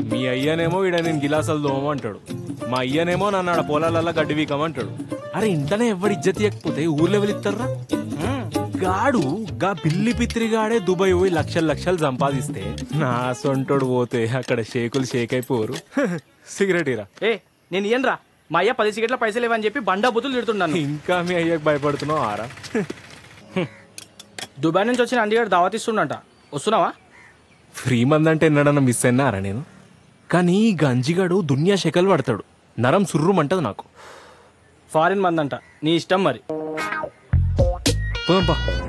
మీ అయ్యనేమో ఈడ నేను గిలాసాలు దోమంటాడు మా అయ్యనేమో నన్ను ఆడ పొలాలల్లా గడ్డి వీకమంటాడు అరే ఇంటనే ఎవరి ఇజ్జత్ ఇవ్వకపోతే ఊర్లో వెళిస్తారా గాడు గా బిల్లి పిత్రిగాడే దుబాయ్ పోయి లక్షలు లక్షలు సంపాదిస్తే నా సొంటోడు పోతే అక్కడ షేకులు షేక్ అయిపోరు సిగరెట్ ఇరా ఏ నేను ఇయ్యనురా మా అయ్య పది సిగరెట్ల పైసలు ఇవ్వని చెప్పి బండా బుతులు తిడుతున్నాను ఇంకా మీ అయ్యకు భయపడుతున్నావు ఆరా దుబాయ్ నుంచి వచ్చిన అండిగాడు దావత్ ఇస్తుండంట వస్తున్నావా ఫ్రీ మంది అంటే ఎన్నడన్నా మిస్ అయినారా నేను కానీ ఈ గంజిగాడు దునియా శకలు పడతాడు నరం సుర్రుమంటది నాకు ఫారిన్ మందంట నీ ఇష్టం మరి పోదాంపా